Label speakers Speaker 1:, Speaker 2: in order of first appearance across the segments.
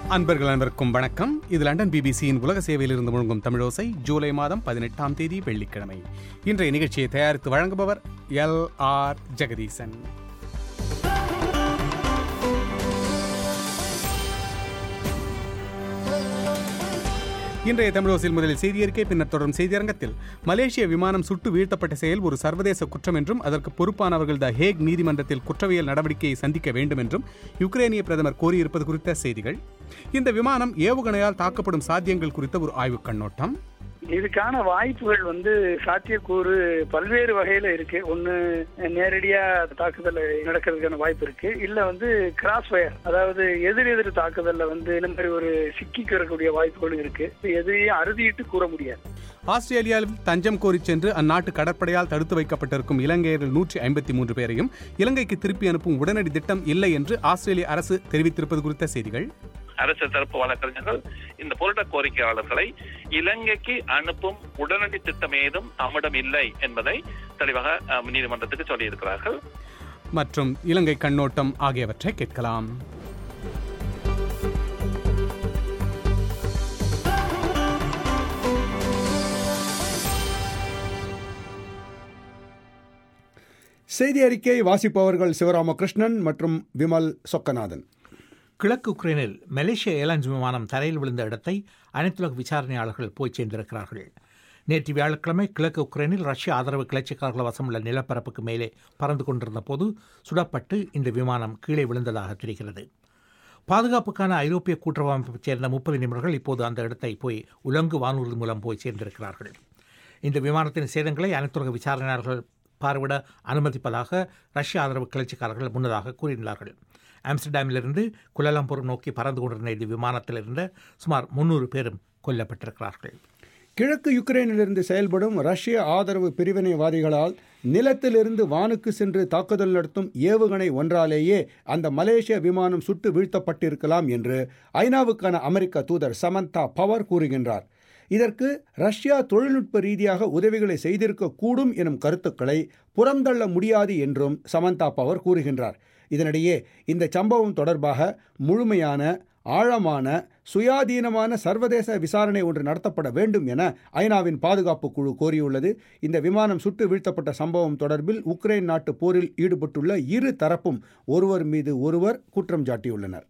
Speaker 1: அன்பர்கள் அனைவருக்கும் வணக்கம் இது லண்டன் பிபிசியின் உலக சேவையில் இருந்து முழங்கும் தமிழோசை ஜூலை மாதம் பதினெட்டாம் தேதி வெள்ளிக்கிழமை இன்றைய நிகழ்ச்சியை தயாரித்து வழங்குபவர் எல் ஆர் ஜெகதீசன் இன்றைய தமிழோசில் முதலில் செய்தியறிக்கை பின்னர் தொடரும் செய்தியரங்கத்தில் மலேசிய விமானம் சுட்டு வீழ்த்தப்பட்ட செயல் ஒரு சர்வதேச குற்றம் என்றும் அதற்கு பொறுப்பானவர்கள் த ஹேக் நீதிமன்றத்தில் குற்றவியல் நடவடிக்கையை சந்திக்க வேண்டும் என்றும் யுக்ரேனிய பிரதமர் கோரியிருப்பது குறித்த செய்திகள் இந்த விமானம் ஏவுகணையால் தாக்கப்படும் சாத்தியங்கள் குறித்த ஒரு ஆய்வுக் கண்ணோட்டம்
Speaker 2: இதுக்கான வாய்ப்புகள் வந்து சாத்தியக்கூறு பல்வேறு வகையில இருக்கு ஒண்ணு நேரடியா தாக்குதல் நடக்கிறதுக்கான வாய்ப்பு இருக்கு இல்ல வந்து கிராஸ் ஃபயர் அதாவது எதிர் எதிர் தாக்குதல்ல வந்து இந்த மாதிரி ஒரு சிக்கிக்கிறக்கூடிய வாய்ப்புகளும் இருக்கு எதிரையும் அறுதிட்டு கூற முடியாது
Speaker 1: ஆஸ்திரேலியாவில் தஞ்சம் கோரி சென்று அந்நாட்டு கடற்படையால் தடுத்து வைக்கப்பட்டிருக்கும் இலங்கையர்கள் நூற்றி ஐம்பத்தி மூன்று பேரையும் இலங்கைக்கு திருப்பி அனுப்பும் உடனடி திட்டம் இல்லை என்று ஆஸ்திரேலிய அரசு தெரிவித்திருப்பது குறித்த செய்திகள்
Speaker 3: அரசு தரப்பு வழக்கறிஞர்கள் இந்த போராட்ட கோரிக்கையாளர்களை இலங்கைக்கு அனுப்பும் உடனடி திட்டம் ஏதும் நம்மிடம் இல்லை என்பதை தெளிவாக அஹ், நீதிமன்றத்துக்கு சொல்லியிருக்கிறார்கள்
Speaker 1: மற்றும் இலங்கை கண்ணோட்டம் ஆகியவற்றை கேட்கலாம்
Speaker 4: செய்தி அறிக்கை வாசிப்பவர்கள் சிவராமகிருஷ்ணன் மற்றும் விமல் சொக்கநாதன்
Speaker 5: கிழக்கு உக்ரைனில் மலேசிய ஏர்லைன்ஸ் விமானம் தரையில் விழுந்த இடத்தை அனைத்துலக விசாரணையாளர்கள் போய் சேர்ந்திருக்கிறார்கள் நேற்று வியாழக்கிழமை கிழக்கு உக்ரைனில் ரஷ்ய ஆதரவு கிளர்ச்சிக்காரர்கள் வசமுள்ள நிலப்பரப்புக்கு மேலே பறந்து கொண்டிருந்த போது சுடப்பட்டு இந்த விமானம் கீழே விழுந்ததாக தெரிகிறது பாதுகாப்புக்கான ஐரோப்பிய கூட்டுறவு அமைப்பைச் சேர்ந்த முப்பது நிபுணர்கள் இப்போது அந்த இடத்தை போய் உலங்கு வானூர்தி மூலம் போய் சேர்ந்திருக்கிறார்கள் இந்த விமானத்தின் சேதங்களை அனைத்துலக விசாரணையாளர்கள் பார்வையிட அனுமதிப்பதாக ரஷ்ய ஆதரவு கிளர்ச்சிக்காரர்கள் முன்னதாக கூறியுள்ளார்கள் ஆம்ஸ்டர்டாமிலிருந்து குலாலம்பூர் நோக்கி பறந்து கொண்டிருந்த இந்த விமானத்தில் இருந்த சுமார் முன்னூறு பேரும் கொல்லப்பட்டிருக்கிறார்கள்
Speaker 4: கிழக்கு யுக்ரைனிலிருந்து செயல்படும் ரஷ்ய ஆதரவு பிரிவினைவாதிகளால் நிலத்திலிருந்து வானுக்கு சென்று தாக்குதல் நடத்தும் ஏவுகணை ஒன்றாலேயே அந்த மலேசிய விமானம் சுட்டு வீழ்த்தப்பட்டிருக்கலாம் என்று ஐநாவுக்கான அமெரிக்க தூதர் சமந்தா பவர் கூறுகின்றார் இதற்கு ரஷ்யா தொழில்நுட்ப ரீதியாக உதவிகளை செய்திருக்க கூடும் எனும் கருத்துக்களை புறந்தள்ள முடியாது என்றும் சமந்தா பவர் கூறுகின்றார் இதனிடையே இந்த சம்பவம் தொடர்பாக முழுமையான ஆழமான சுயாதீனமான சர்வதேச விசாரணை ஒன்று நடத்தப்பட வேண்டும் என ஐநாவின் பாதுகாப்பு குழு கோரியுள்ளது இந்த விமானம் சுட்டு வீழ்த்தப்பட்ட சம்பவம் தொடர்பில் உக்ரைன் நாட்டு போரில் ஈடுபட்டுள்ள இரு தரப்பும் ஒருவர் மீது ஒருவர் குற்றம் சாட்டியுள்ளனர்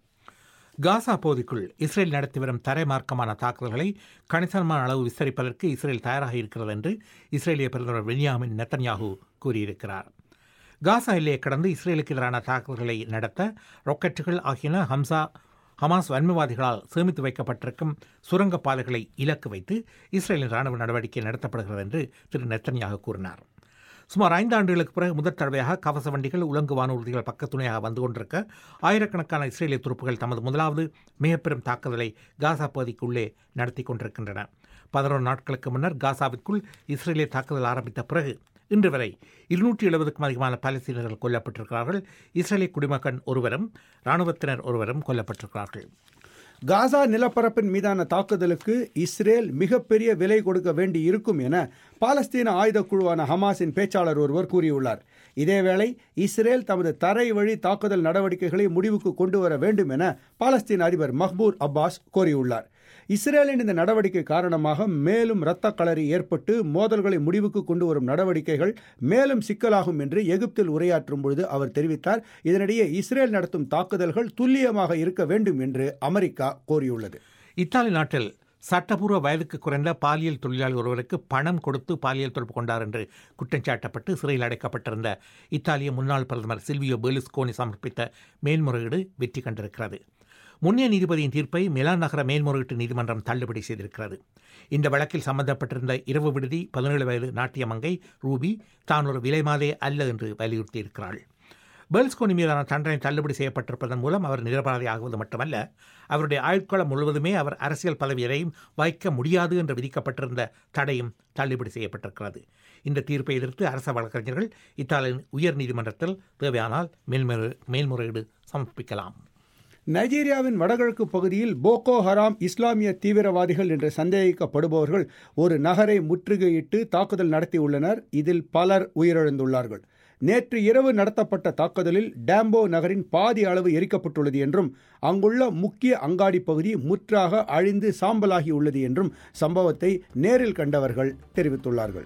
Speaker 5: காசா பகுதிக்குள் இஸ்ரேல் நடத்தி வரும் தரைமார்க்கமான தாக்குதல்களை கணிசமான அளவு விஸ்தரிப்பதற்கு இஸ்ரேல் தயாராக இருக்கிறது என்று இஸ்ரேலிய பிரதமர் பென்யாமின் நெத்தன்யாகு கூறியிருக்கிறார் காசா எல்லையை கடந்து இஸ்ரேலுக்கு எதிரான தாக்குதல்களை நடத்த ராக்கெட்டுகள் ஆகியன ஹம்சா ஹமாஸ் வன்மவாதிகளால் சேமித்து வைக்கப்பட்டிருக்கும் சுரங்கப் பாதைகளை இலக்கு வைத்து இஸ்ரேலின் ராணுவ நடவடிக்கை நடத்தப்படுகிறது என்று திரு நெத்தன்யாகு கூறினார் சுமார் ஐந்து ஆண்டுகளுக்கு பிறகு முதற் தடவையாக கவச வண்டிகள் உலங்கு வானூர்திகள் பக்கத்துணையாக வந்து கொண்டிருக்க ஆயிரக்கணக்கான இஸ்ரேலிய துருப்புகள் தமது முதலாவது மிகப்பெரும் தாக்குதலை காசா பகுதிக்குள்ளே நடத்தி கொண்டிருக்கின்றன பதினோரு நாட்களுக்கு முன்னர் காசாவிற்குள் இஸ்ரேலிய தாக்குதல் ஆரம்பித்த பிறகு இன்று வரை இருநூற்றி எழுபதுக்கும் அதிகமான பாலஸ்தீனர்கள் கொல்லப்பட்டிருக்கிறார்கள் இஸ்ரேலிய குடிமகன் ஒருவரும் இராணுவத்தினர் ஒருவரும் கொல்லப்பட்டிருக்கிறார்கள்
Speaker 4: காசா நிலப்பரப்பின் மீதான தாக்குதலுக்கு இஸ்ரேல் மிகப்பெரிய விலை கொடுக்க வேண்டி இருக்கும் என பாலஸ்தீன ஆயுதக் குழுவான ஹமாஸின் பேச்சாளர் ஒருவர் கூறியுள்ளார் இதேவேளை இஸ்ரேல் தமது தரை வழி தாக்குதல் நடவடிக்கைகளை முடிவுக்கு கொண்டு வர வேண்டும் என பாலஸ்தீன அதிபர் மஹ்பூர் அப்பாஸ் கோரியுள்ளார் இஸ்ரேலின் இந்த நடவடிக்கை காரணமாக மேலும் இரத்த களறி ஏற்பட்டு மோதல்களை முடிவுக்கு கொண்டு வரும் நடவடிக்கைகள் மேலும் சிக்கலாகும் என்று எகிப்தில் உரையாற்றும் பொழுது அவர் தெரிவித்தார் இதனிடையே இஸ்ரேல் நடத்தும் தாக்குதல்கள் துல்லியமாக இருக்க வேண்டும் என்று அமெரிக்கா கோரியுள்ளது
Speaker 5: இத்தாலி நாட்டில் சட்டபூர்வ வயதுக்கு குறைந்த பாலியல் தொழிலாளி ஒருவருக்கு பணம் கொடுத்து பாலியல் தொடர்பு கொண்டார் என்று குற்றம் சாட்டப்பட்டு சிறையில் அடைக்கப்பட்டிருந்த இத்தாலிய முன்னாள் பிரதமர் சில்வியோ பெர்லுஸ்கோனி சமர்ப்பித்த மேல்முறையீடு வெற்றி கண்டிருக்கிறது முன்னைய நீதிபதியின் தீர்ப்பை மிலான் நகர மேல்முறையீட்டு நீதிமன்றம் தள்ளுபடி செய்திருக்கிறது இந்த வழக்கில் சம்பந்தப்பட்டிருந்த இரவு விடுதி பதினேழு வயது நாட்டியமங்கை ரூபி தான் ஒரு விலைமாதே அல்ல என்று வலியுறுத்தியிருக்கிறாள் பெர்ல்ஸ்கோனி மீதான தண்டனை தள்ளுபடி செய்யப்பட்டிருப்பதன் மூலம் அவர் நிரபராதி ஆகுவது மட்டுமல்ல அவருடைய ஆயுட்காலம் முழுவதுமே அவர் அரசியல் பதவி எதையும் வைக்க முடியாது என்று விதிக்கப்பட்டிருந்த தடையும் தள்ளுபடி செய்யப்பட்டிருக்கிறது இந்த தீர்ப்பை எதிர்த்து அரச வழக்கறிஞர்கள் இத்தாலியின் உயர் நீதிமன்றத்தில் தேவையானால் மேல்முறை மேல்முறையீடு சமர்ப்பிக்கலாம்
Speaker 4: நைஜீரியாவின் வடகிழக்கு பகுதியில் போகோ ஹராம் இஸ்லாமிய தீவிரவாதிகள் என்று சந்தேகிக்கப்படுபவர்கள் ஒரு நகரை முற்றுகையிட்டு தாக்குதல் நடத்தியுள்ளனர் இதில் பலர் உயிரிழந்துள்ளார்கள் நேற்று இரவு நடத்தப்பட்ட தாக்குதலில் டேம்போ நகரின் பாதி அளவு எரிக்கப்பட்டுள்ளது என்றும் அங்குள்ள முக்கிய அங்காடி பகுதி முற்றாக அழிந்து சாம்பலாகியுள்ளது என்றும் சம்பவத்தை நேரில் கண்டவர்கள் தெரிவித்துள்ளார்கள்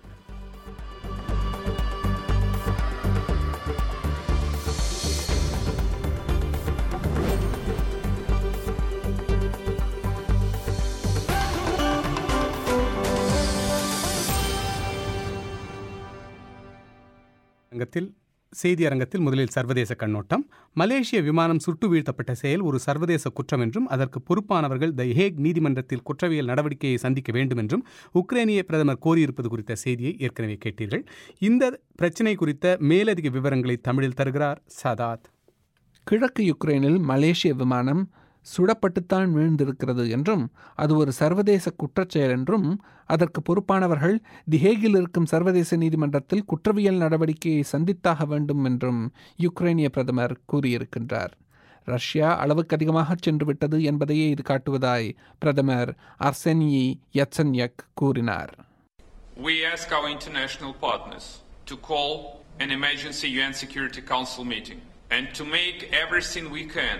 Speaker 1: அரங்கத்தில் செய்தி அரங்கத்தில் முதலில் சர்வதேச கண்ணோட்டம் மலேசிய விமானம் சுட்டு வீழ்த்தப்பட்ட செயல் ஒரு சர்வதேச குற்றம் என்றும் அதற்கு பொறுப்பானவர்கள் த ஹேக் நீதிமன்றத்தில் குற்றவியல் நடவடிக்கையை சந்திக்க வேண்டும் என்றும் உக்ரைனிய பிரதமர் கோரியிருப்பது குறித்த செய்தியை ஏற்கனவே கேட்டீர்கள் இந்த பிரச்சினை குறித்த மேலதிக விவரங்களை தமிழில் தருகிறார் சதாத்
Speaker 6: கிழக்கு யுக்ரைனில் மலேசிய விமானம் சுடப்பட்டுத்தான் வீழ்ந்திருக்கிறது என்றும் அது ஒரு சர்வதேச குற்றச்செயல் என்றும் அதற்கு பொறுப்பானவர்கள் திஹேகில் இருக்கும் சர்வதேச நீதிமன்றத்தில் குற்றவியல் நடவடிக்கையை சந்தித்தாக வேண்டும் என்றும் யுக்ரைனிய பிரதமர் கூறியிருக்கின்றார் ரஷ்யா அளவுக்கு அதிகமாக சென்று விட்டது என்பதையே இது காட்டுவதாய் பிரதமர் அர்செனியி யட்சன்யக் கூறினார்
Speaker 7: We ask our international partners to call an emergency UN Security Council meeting and to make everything we can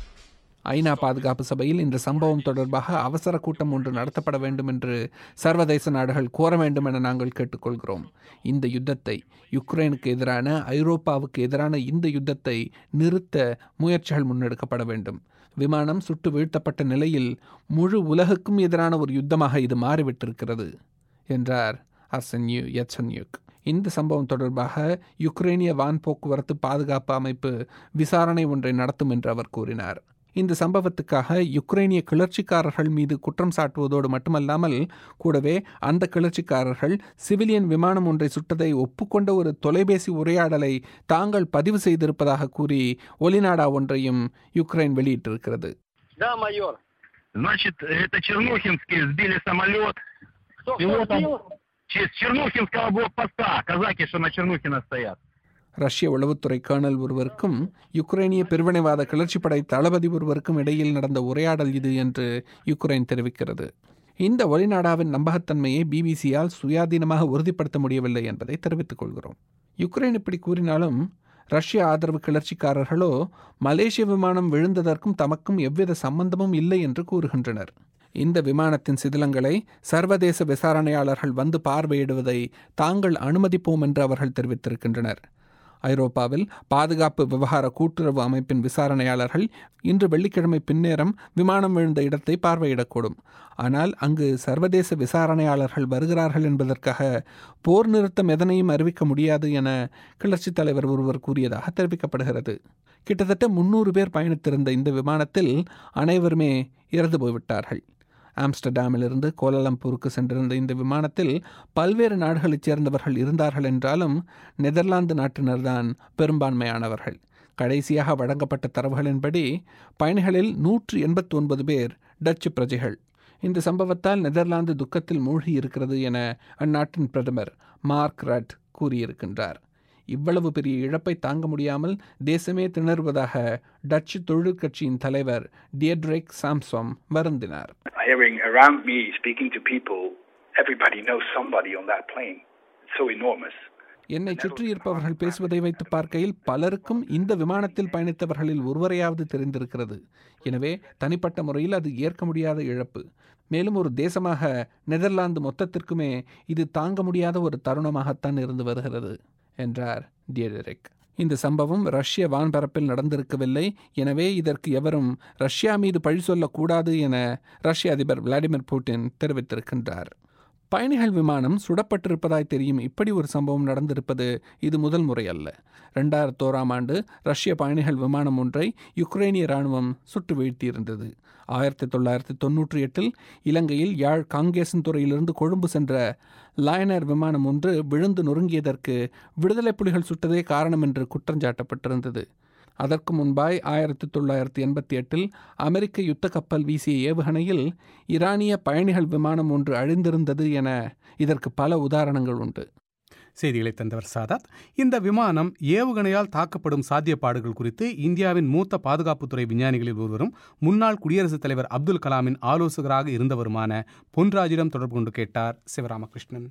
Speaker 6: ஐநா பாதுகாப்பு சபையில் இந்த சம்பவம் தொடர்பாக அவசர கூட்டம் ஒன்று நடத்தப்பட வேண்டும் என்று சர்வதேச நாடுகள் கோர வேண்டும் என நாங்கள் கேட்டுக்கொள்கிறோம் இந்த யுத்தத்தை யுக்ரைனுக்கு எதிரான ஐரோப்பாவுக்கு எதிரான இந்த யுத்தத்தை நிறுத்த முயற்சிகள் முன்னெடுக்கப்பட வேண்டும் விமானம் சுட்டு வீழ்த்தப்பட்ட நிலையில் முழு உலகுக்கும் எதிரான ஒரு யுத்தமாக இது மாறிவிட்டிருக்கிறது என்றார் அர்சன்யு யட்சன்யுக் இந்த சம்பவம் தொடர்பாக யுக்ரைனிய வான் போக்குவரத்து பாதுகாப்பு அமைப்பு விசாரணை ஒன்றை நடத்தும் என்று அவர் கூறினார் இந்த சம்பவத்துக்காக யுக்ரைனிய கிளர்ச்சிக்காரர்கள் மீது குற்றம் சாட்டுவதோடு மட்டுமல்லாமல் கூடவே அந்த கிளர்ச்சிக்காரர்கள் சிவிலியன் விமானம் ஒன்றை சுட்டதை ஒப்புக்கொண்ட ஒரு தொலைபேசி உரையாடலை தாங்கள் பதிவு செய்திருப்பதாக கூறி ஒலிநாடா ஒன்றையும் யுக்ரைன் வெளியிட்டிருக்கிறது
Speaker 8: Да, майор.
Speaker 9: Значит, это Чернухинские сбили самолет
Speaker 8: Кто, кто
Speaker 9: пилотом
Speaker 8: сбил?
Speaker 9: с Чернухинского блокпоста. Казаки, что на Чернухина стоят.
Speaker 6: ரஷ்ய உளவுத்துறை கர்னல் ஒருவருக்கும் யுக்ரைனிய பிரிவினைவாத கிளர்ச்சிப்படை தளபதி ஒருவருக்கும் இடையில் நடந்த உரையாடல் இது என்று யுக்ரைன் தெரிவிக்கிறது இந்த ஒலிநாடாவின் நம்பகத்தன்மையை பிபிசியால் சுயாதீனமாக உறுதிப்படுத்த முடியவில்லை என்பதை தெரிவித்துக் கொள்கிறோம் யுக்ரைன் இப்படி கூறினாலும் ரஷ்ய ஆதரவு கிளர்ச்சிக்காரர்களோ மலேசிய விமானம் விழுந்ததற்கும் தமக்கும் எவ்வித சம்பந்தமும் இல்லை என்று கூறுகின்றனர் இந்த விமானத்தின் சிதிலங்களை சர்வதேச விசாரணையாளர்கள் வந்து பார்வையிடுவதை தாங்கள் அனுமதிப்போம் என்று அவர்கள் தெரிவித்திருக்கின்றனர் ஐரோப்பாவில் பாதுகாப்பு விவகார கூட்டுறவு அமைப்பின் விசாரணையாளர்கள் இன்று வெள்ளிக்கிழமை பின்னேரம் விமானம் விழுந்த இடத்தை பார்வையிடக்கூடும் ஆனால் அங்கு சர்வதேச விசாரணையாளர்கள் வருகிறார்கள் என்பதற்காக போர் நிறுத்தம் எதனையும் அறிவிக்க முடியாது என கிளர்ச்சித் தலைவர் ஒருவர் கூறியதாக தெரிவிக்கப்படுகிறது கிட்டத்தட்ட முன்னூறு பேர் பயணித்திருந்த இந்த விமானத்தில் அனைவருமே இறந்து போய்விட்டார்கள் ஆம்ஸ்டர்டாமிலிருந்து கோலாலம்பூருக்கு சென்றிருந்த இந்த விமானத்தில் பல்வேறு நாடுகளைச் சேர்ந்தவர்கள் இருந்தார்கள் என்றாலும் நெதர்லாந்து நாட்டினர்தான் பெரும்பான்மையானவர்கள் கடைசியாக வழங்கப்பட்ட தரவுகளின்படி பயணிகளில் நூற்று எண்பத்தி ஒன்பது பேர் டச்சு பிரஜைகள் இந்த சம்பவத்தால் நெதர்லாந்து துக்கத்தில் மூழ்கி இருக்கிறது என அந்நாட்டின் பிரதமர் மார்க் ரட் கூறியிருக்கின்றார் இவ்வளவு பெரிய இழப்பை தாங்க முடியாமல் தேசமே திணறுவதாக டச்சு தொழிற்கட்சியின் தலைவர் டியட்ரிக் சாம்சோம் வருந்தினார்
Speaker 10: Hearing around me, speaking to people, everybody knows somebody on that plane. It's so enormous.
Speaker 6: என்னை சுற்றி இருப்பவர்கள் பேசுவதை வைத்து பார்க்கையில் பலருக்கும் இந்த விமானத்தில் பயணித்தவர்களில் ஒருவரையாவது தெரிந்திருக்கிறது எனவே தனிப்பட்ட முறையில் அது ஏற்க முடியாத இழப்பு மேலும் ஒரு தேசமாக நெதர்லாந்து மொத்தத்திற்குமே இது தாங்க முடியாத ஒரு தருணமாகத்தான் இருந்து வருகிறது என்றார் டியடெரிக் இந்த சம்பவம் ரஷ்ய வான்பரப்பில் நடந்திருக்கவில்லை எனவே இதற்கு எவரும் ரஷ்யா மீது பழி சொல்லக்கூடாது என ரஷ்ய அதிபர் விளாடிமிர் புட்டின் தெரிவித்திருக்கின்றார் பயணிகள் விமானம் சுடப்பட்டிருப்பதாய் தெரியும் இப்படி ஒரு சம்பவம் நடந்திருப்பது இது முதல் முறை அல்ல ரெண்டாயிரத்தோராம் ஆண்டு ரஷ்ய பயணிகள் விமானம் ஒன்றை யுக்ரைனிய இராணுவம் சுட்டு வீழ்த்தியிருந்தது ஆயிரத்தி தொள்ளாயிரத்தி தொன்னூற்றி எட்டில் இலங்கையில் யாழ் காங்கேசன் துறையிலிருந்து கொழும்பு சென்ற லாயனர் விமானம் ஒன்று விழுந்து நொறுங்கியதற்கு விடுதலை புலிகள் சுட்டதே காரணம் என்று குற்றஞ்சாட்டப்பட்டிருந்தது அதற்கு முன்பாய் ஆயிரத்தி தொள்ளாயிரத்தி எண்பத்தி எட்டில் அமெரிக்க யுத்த கப்பல் வீசிய ஏவுகணையில் ஈரானிய பயணிகள் விமானம் ஒன்று அழிந்திருந்தது என இதற்கு பல உதாரணங்கள் உண்டு
Speaker 1: செய்திகளை தந்தவர் சாதாத் இந்த விமானம் ஏவுகணையால் தாக்கப்படும் சாத்தியப்பாடுகள் குறித்து இந்தியாவின் மூத்த பாதுகாப்புத்துறை விஞ்ஞானிகளில் ஒருவரும் முன்னாள் குடியரசுத் தலைவர் அப்துல் கலாமின் ஆலோசகராக இருந்தவருமான பொன்ராஜிடம் தொடர்பு கொண்டு கேட்டார் சிவராமகிருஷ்ணன்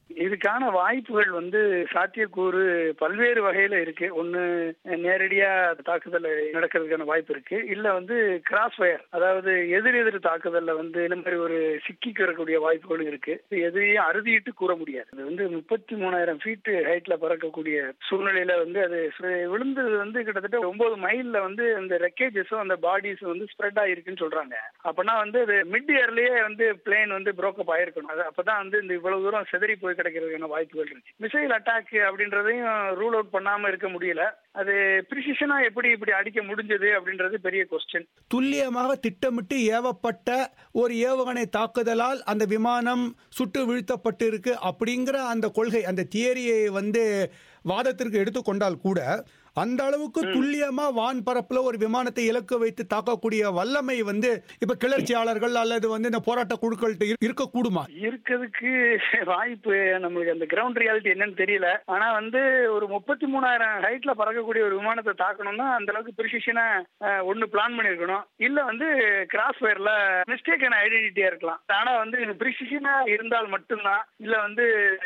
Speaker 2: இதுக்கான வாய்ப்புகள் வந்து சாத்தியக்கூறு பல்வேறு வகையில இருக்கு ஒண்ணு நேரடியா தாக்குதல் நடக்கிறதுக்கான வாய்ப்பு இருக்கு இல்ல வந்து கிராஸ் ஃபயர் அதாவது எதிர் எதிர் தாக்குதல்ல வந்து இந்த மாதிரி ஒரு சிக்கிக்கு வரக்கூடிய வாய்ப்புகளும் இருக்கு எதையும் அறுதிட்டு கூற முடியாது அது வந்து முப்பத்தி மூணாயிரம் ஃபீட் ஹைட்ல பறக்கக்கூடிய சூழ்நிலையில வந்து அது விழுந்தது வந்து கிட்டத்தட்ட ஒன்பது மைல்ல வந்து அந்த ரெக்கேஜஸும் அந்த பாடிஸும் வந்து ஸ்ப்ரெட் ஆயிருக்குன்னு சொல்றாங்க அப்பனா வந்து அது மிட் இயர்லயே வந்து பிளேன் வந்து புரோக்கப் ஆயிருக்கணும் அது அப்பதான் வந்து இந்த இவ்வளவு தூரம் செதறி போய் கிடைக்கிறதுக்கான வாய்ப்புகள் இருக்கு மிசைல் அட்டாக் அப்படின்றதையும் ரூல் அவுட் பண்ணாம இருக்க முடியல அது பிரிசிஷனா எப்படி இப்படி அடிக்க முடிஞ்சது அப்படின்றது பெரிய கொஸ்டின்
Speaker 4: துல்லியமாக திட்டமிட்டு ஏவப்பட்ட ஒரு ஏவுகணை தாக்குதலால் அந்த விமானம் சுட்டு வீழ்த்தப்பட்டிருக்கு அப்படிங்கிற அந்த கொள்கை அந்த தியரியை வந்து வாதத்திற்கு எடுத்துக்கொண்டால் கூட அந்த அளவுக்கு துல்லியமா வான் பரப்புல ஒரு விமானத்தை இலக்கு வைத்து தாக்கக்கூடிய வல்லமை வந்து இப்ப கிளர்ச்சியாளர்கள் அல்லது வந்து இந்த போராட்ட குழுக்கள்கிட்ட இருக்க கூடுமா
Speaker 2: இருக்கிறதுக்கு வாய்ப்பு நம்மளுக்கு அந்த கிரவுண்ட் ரியாலிட்டி என்னன்னு தெரியல ஆனா வந்து ஒரு முப்பத்தி மூணாயிரம் ஹைட்ல பறக்கக்கூடிய ஒரு விமானத்தை தாக்கணும்னா அந்த அளவுக்கு பிரிசிஷனா ஒன்னு பிளான் பண்ணிருக்கணும் இல்ல வந்து கிராஸ் ஃபயர்ல மிஸ்டேக்கான ஐடென்டிட்டியா இருக்கலாம் ஆனா வந்து பிரிசிஷனா இருந்தால் மட்டும்தான் இல்ல வந்து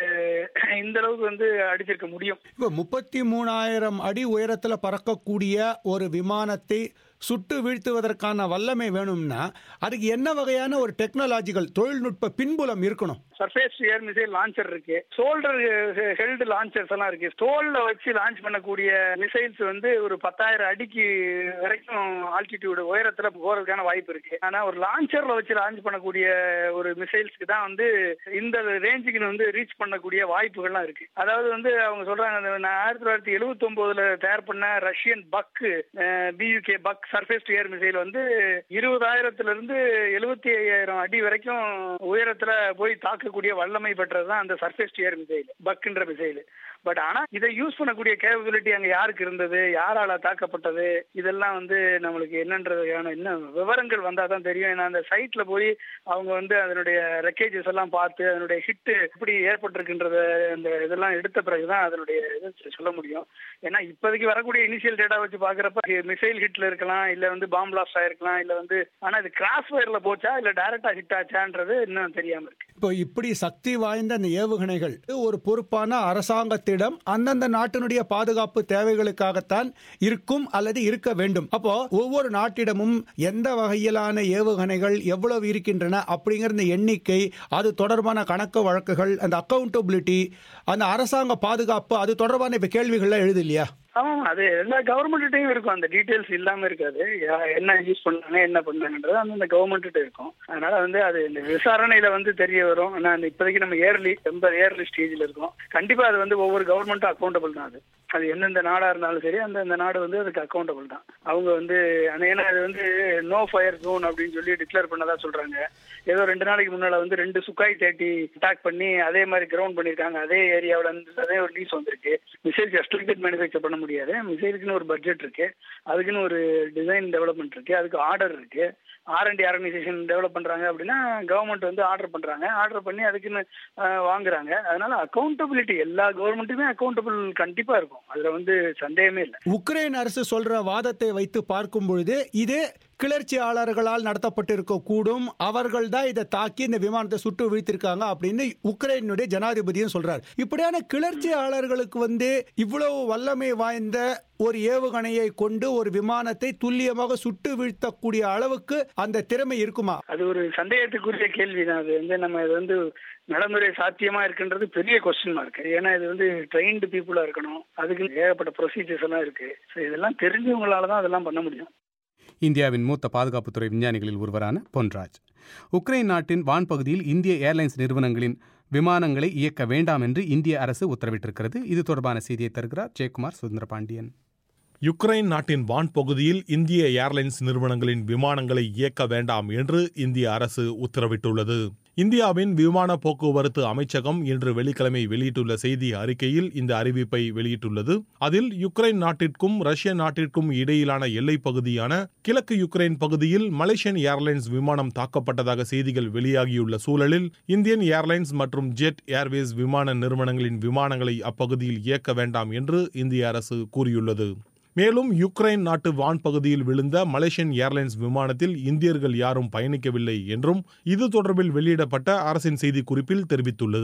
Speaker 2: இந்த அளவுக்கு வந்து அடிச்சிருக்க முடியும்
Speaker 4: இப்ப முப்பத்தி மூணாயிரம் அடி உயரத்துல பறக்கக்கூடிய ஒரு விமானத்தை சுட்டு வீழ்த்துவதற்கான வல்லமை வேணும்னா அதுக்கு என்ன வகையான ஒரு டெக்னாலஜிக்கல் தொழில்நுட்ப பின்புலம் இருக்கணும்
Speaker 2: சர்ஃபேஸ் ஏர் மிசைல் லான்ச்சர் இருக்கு சோல்டர் ஹெல்டு லான்ச்சர்ஸ் எல்லாம் இருக்கு ஸ்டோல்ல வச்சு லான்ச் பண்ணக்கூடிய மிசைல்ஸ் வந்து ஒரு பத்தாயிரம் அடிக்கு வரைக்கும் ஆல்டிடியூடு உயரத்துல போறதுக்கான வாய்ப்பு இருக்கு ஆனா ஒரு லான்ச்சர்ல வச்சு லான்ச் பண்ணக்கூடிய ஒரு மிசைல்ஸ்க்கு தான் வந்து இந்த ரேஞ்சுக்கு வந்து ரீச் பண்ணக்கூடிய வாய்ப்புகள்லாம் இருக்கு அதாவது வந்து அவங்க சொல்றாங்க ஆயிரத்தி தொள்ளாயிரத்தி எழுபத்தி ஒன்பதுல தயார் பண்ண Russian Buk B U K Buk surface to air missile வந்து இருபதாயிரத்துல இருந்து எழுபத்தி ஐயாயிரம் அடி வரைக்கும் உயரத்துல போய் தாக்கக்கூடிய வல்லமை பெற்றதுதான் அந்த சர்ஃபேஸ் டு ஏர் மிசைல் பக்ன்ற மிசைல் பட் ஆனா இதை யூஸ் பண்ணக்கூடிய கேபபிலிட்டி அங்க யாருக்கு இருந்தது யாரால தாக்கப்பட்டது இதெல்லாம் வந்து நம்மளுக்கு என்னன்றதுக்கான இன்னும் விவரங்கள் வந்தா தான் தெரியும் ஏன்னா அந்த சைட்ல போய் அவங்க வந்து அதனுடைய ரெக்கேஜஸ் எல்லாம் பார்த்து அதனுடைய ஹிட் எப்படி ஏற்பட்டிருக்குன்றத அந்த இதெல்லாம் எடுத்த பிறகுதான் அதனுடைய இது சொல்ல முடியும் ஏன்னா இப்போதைக்கு வரக்கூடிய இனிஷியல் டேட்டா வச்சு பாக்குறப்ப மிசைல் ஹிட்ல இருக்கலாம் இல்ல வந்து பாம் பிளாஸ்ட் ஆயிருக்கலாம் இல்ல வந்து ஆனா இது கிராஸ் ஃபயர்ல போச்சா இல்ல டைரக்டா ஹிட் ஆச்சான்றது இன்னும் தெரியாம இருக்கு
Speaker 4: இப்போ இப்படி சக்தி வாய்ந்த அந்த ஏவுகணைகள் ஒரு பொறுப்பான அரசாங்கத்திடம் அந்தந்த நாட்டினுடைய பாதுகாப்பு தேவைகளுக்காகத்தான் இருக்கும் அல்லது இருக்க வேண்டும் அப்போ ஒவ்வொரு நாட்டிடமும் எந்த வகையிலான ஏவுகணைகள் எவ்வளவு இருக்கின்றன அப்படிங்கிற இந்த எண்ணிக்கை அது தொடர்பான கணக்கு வழக்குகள் அந்த அக்கௌண்டபிலிட்டி அந்த அரசாங்க பாதுகாப்பு அது தொடர்பான இப்ப கேள்விகள்லாம் எழுது இல்லையா
Speaker 2: ஆமா அது எல்லா கவர்மெண்ட்டையும் இருக்கும் அந்த டீடைல்ஸ் இல்லாம இருக்காது என்ன யூஸ் பண்ணாங்க என்ன பண்ணாங்கன்றது அந்த கவர்மெண்ட் இருக்கும் அதனால வந்து அது இந்த விசாரணையில வந்து தெரிய வரும் ஆனா இப்போதைக்கு நம்ம ஏர்லி ரொம்ப ஏர்லி ஸ்டேஜ்ல இருக்கோம் கண்டிப்பா அது வந்து ஒவ்வொரு கவர்மெண்ட்டும் அக்கௌண்டபிள் தான் அது அது எந்தெந்த நாடா இருந்தாலும் சரி அந்தந்த நாடு வந்து அதுக்கு அக்கௌண்டபிள் தான் அவங்க வந்து ஏன்னா அது வந்து நோ ஃபயர் ஜோன் அப்படின்னு சொல்லி டிக்ளேர் பண்ணதா சொல்றாங்க ஏதோ ரெண்டு நாளைக்கு முன்னால வந்து ரெண்டு சுக்காய் தேட்டி அட்டாக் பண்ணி அதே மாதிரி கிரவுண்ட் பண்ணிருக்காங்க அதே ஏரியாவில் இருந்து அதே ஒரு நியூஸ் வந்திருக்கு மிசைல்ஸ் ரெஸ்ட்ரிக்டட் மேனுஃபேக்சர் பண்ண முடியாது மிசைலுக்குன்னு ஒரு பட்ஜெட் இருக்கு அதுக்குன்னு ஒரு டிசைன் டெவலப்மெண்ட் இருக்கு அதுக்கு ஆர்டர் இருக்கு ஆர்என்டி ஆர்கனைசேஷன் டெவலப் பண்றாங்க அப்படின்னா கவர்மெண்ட் வந்து ஆர்டர் பண்றாங்க ஆர்டர் பண்ணி அதுக்குன்னு வாங்குறாங்க அதனால அக்கௌண்டபிலிட்டி எல்லா கவர்மெண்ட்டுமே அக்கௌண்டபிள் கண்டிப்பா இருக்கும் அதுல வந்து சந்தேகமே இல்லை
Speaker 4: உக்ரைன் அரசு சொல்ற வாதத்தை வைத்து பார்க்கும் பொழுது இது கிளர்ச்சியாளர்களால் நடத்தப்பட்டிருக்க கூடும் அவர்கள் தான் இதை தாக்கி இந்த விமானத்தை சுட்டு வீழ்த்திருக்காங்க அப்படின்னு உக்ரைனுடைய ஜனாதிபதியும் சொல்றார் இப்படியான கிளர்ச்சியாளர்களுக்கு வந்து இவ்வளவு வல்லமை வாய்ந்த ஒரு ஏவுகணையை கொண்டு ஒரு விமானத்தை துல்லியமாக சுட்டு வீழ்த்தக்கூடிய அளவுக்கு அந்த திறமை இருக்குமா
Speaker 2: அது ஒரு சந்தேகத்துக்குரிய கேள்விதான் அது வந்து நம்ம இது வந்து நடைமுறை சாத்தியமா இருக்குன்றது பெரிய கொஸ்டின் மார்க் ஏன்னா இது வந்து ட்ரெயின்டு பீப்புளா இருக்கணும் அதுக்கு ஏகப்பட்ட ப்ரொசீஜர்ஸ் எல்லாம் இருக்கு இதெல்லாம் தெரிஞ்சவங்களால தான் அதெல்லாம் பண்ண முடியும்
Speaker 1: இந்தியாவின் மூத்த பாதுகாப்புத்துறை விஞ்ஞானிகளில் ஒருவரான பொன்ராஜ் உக்ரைன் நாட்டின் வான்பகுதியில் இந்திய ஏர்லைன்ஸ் நிறுவனங்களின் விமானங்களை இயக்க வேண்டாம் என்று இந்திய அரசு உத்தரவிட்டிருக்கிறது இது தொடர்பான செய்தியை தருகிறார் ஜெயக்குமார் சுதந்திர பாண்டியன்
Speaker 11: யுக்ரைன் நாட்டின் வான்பகுதியில் இந்திய ஏர்லைன்ஸ் நிறுவனங்களின் விமானங்களை இயக்க வேண்டாம் என்று இந்திய அரசு உத்தரவிட்டுள்ளது இந்தியாவின் விமான போக்குவரத்து அமைச்சகம் இன்று வெள்ளிக்கிழமை வெளியிட்டுள்ள செய்தி அறிக்கையில் இந்த அறிவிப்பை வெளியிட்டுள்ளது அதில் யுக்ரைன் நாட்டிற்கும் ரஷ்ய நாட்டிற்கும் இடையிலான எல்லைப் பகுதியான கிழக்கு யுக்ரைன் பகுதியில் மலேசியன் ஏர்லைன்ஸ் விமானம் தாக்கப்பட்டதாக செய்திகள் வெளியாகியுள்ள சூழலில் இந்தியன் ஏர்லைன்ஸ் மற்றும் ஜெட் ஏர்வேஸ் விமான நிறுவனங்களின் விமானங்களை அப்பகுதியில் இயக்க வேண்டாம் என்று இந்திய அரசு கூறியுள்ளது மேலும் யுக்ரைன் நாட்டு வான் பகுதியில் விழுந்த மலேசியன் ஏர்லைன்ஸ் விமானத்தில் இந்தியர்கள் யாரும் பயணிக்கவில்லை என்றும் இது தொடர்பில் வெளியிடப்பட்ட அரசின் செய்திக்குறிப்பில் தெரிவித்துள்ளது